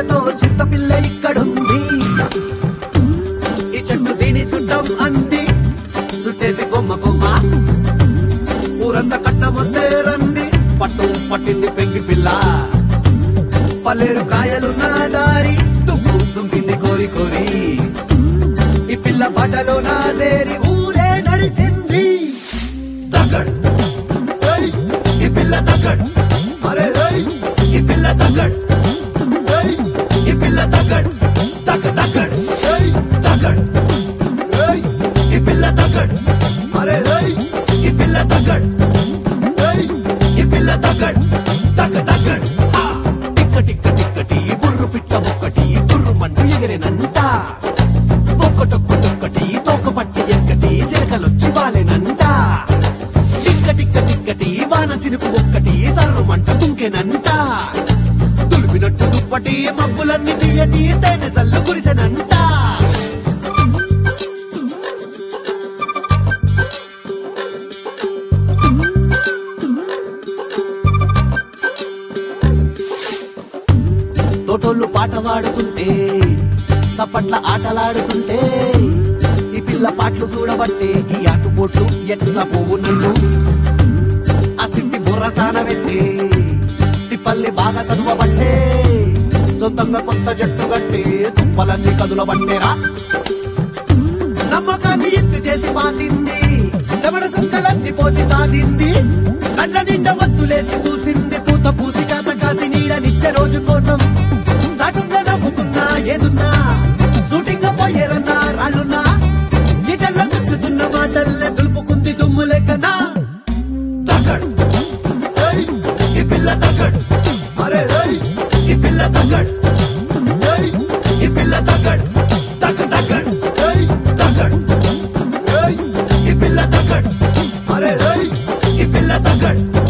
ఆశతో చిరుత పిల్ల ఇక్కడుంది ఈ చెట్టు దీని సుట్టం అంది సుట్టేసి కొమ్మ కొమ్మ ఊరంతా కట్టమొస్తే రంది పట్టు పట్టింది పెంకి పిల్ల పల్లేరు కాయలు నా దారి తుమ్ము తుంపింది కోరి కోరి ఈ పిల్ల బట్టలో నా చేరి ఊరే నడిచింది దగ్గడ్ ఏయ్, ఈ పిల్ల దగ్గడ్ అరే ఏయ్, ఈ పిల్ల దగ్గడ్ ఏయ్, ఈ పిల్ల దగ్గడ్ దగ్గ దగ్గడ్ ఏయ్, దగ్గడ్ ఏయ్, ఈ పిల్ల దగ్గడ్ అరే ఏయ్, ఈ పిల్ల దగ్గడ్ ఏయ్, ఈ పిల్ల దగ్గడ్ దగ్గ దగ్గడ్ ఆ! టిక్క టిక్క టిక్కటి బుర్రు పిట్ట ఒక్కటి తుర్రు మంటూ ఎగిరినంట ఒక్కటొక్కటొక్కటి తోక పట్టి ఎక్కటి సిరకలొచ్చి వాలేనంట టిక్క టిక్క టిక్కటి వాన సినుకు ఒక్కటి సర్రు మంట తుంకెనంట తులిపినట్టు దుప్పటి మబ్బులన్నీ తీయటి తేనె సల్లు కురిసెనంట తోటోళ్ళు పాట పాడుతుంటే సప్పట్ల ఆటలాడుతుంటే ఈ పిల్ల పాటలు చూడబట్టే ఈ ఆటుపోట్లు ఎట్లా పోవు నన్ను ఆ సిట్టి బుర్ర సానబెట్టే తిప్పల్ని బాగా చదువబట్టే సొంతంగా కొత్త జట్టు కట్టే తుప్పలన్నీ కదులబట్టేరా నమ్మకాన్ని ఎత్తు చేసి పాతింది శవడ సుక్కలన్నీ పోసి సాధింది కళ్ళ నిండా వత్తులేసి చూసింది పూత పూసి కాత కాసి నీడనిచ్చే రోజు కోసం సాటుగా నవ్వుతున్నా ఏదున్నా షూటింగ్ పోయేరన్నా రాళ్ళున్నా ఇటల్లో గుచ్చుతున్న మాటల్లే దులుపుకుంది దుమ్ము లెక్కనా దగ్గడ్ ఏయ్, ఈ పిల్ల దగ్గడ్ అరే ఏయ్, ఈ పిల్ల దగ్గడ్ ఏయ్, ఈ పిల్ల దగ్గడ్ దగ్గ దగ్గడ్ ఏయ్, దగ్గడ్ ఏయ్, ఈ పిల్ల దగ్గడ్ అరే ఏయ్, ఈ పిల్ల దగ్గడ్